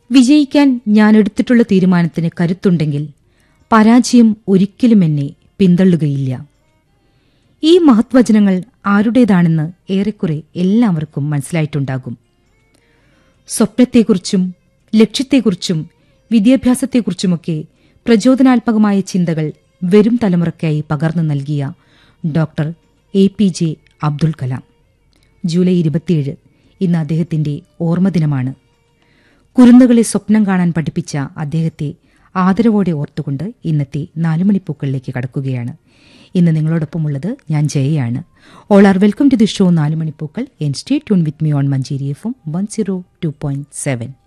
വിജയിക്കാൻ ഞാൻ എടുത്തിട്ടുള്ള തീരുമാനത്തിന് കരുത്തുണ്ടെങ്കിൽ പരാജയം ഒരിക്കലും എന്നെ പിന്തള്ളുകയില്ല ഈ മഹത്വചനങ്ങൾ ആരുടേതാണെന്ന് ഏറെക്കുറെ എല്ലാവർക്കും മനസ്സിലായിട്ടുണ്ടാകും സ്വപ്നത്തെക്കുറിച്ചും ലക്ഷ്യത്തെക്കുറിച്ചും വിദ്യാഭ്യാസത്തെക്കുറിച്ചുമൊക്കെ പ്രചോദനാത്മകമായ ചിന്തകൾ വരും തലമുറയ്ക്കായി പകർന്നു നൽകിയ doctor A P J Abdul Kalam July ഇരുപത്തിയേഴ് ഇന്ന് അദ്ദേഹത്തിന്റെ ഓർമ്മദിനമാണ് കുരുന്നുകളെ സ്വപ്നം കാണാൻ പഠിപ്പിച്ച അദ്ദേഹത്തെ ആദരവോടെ ഓർത്തുകൊണ്ട് ഇന്നത്തെ നാലുമണിപ്പൂക്കളിലേക്ക് കടക്കുകയാണ് ഇന്ന് നിങ്ങളോടൊപ്പമുള്ളത് ഞാൻ ജയയാണ് all are welcome to the show Nalumanippookkal and stay tune with me on Manjeri F M one zero two point seven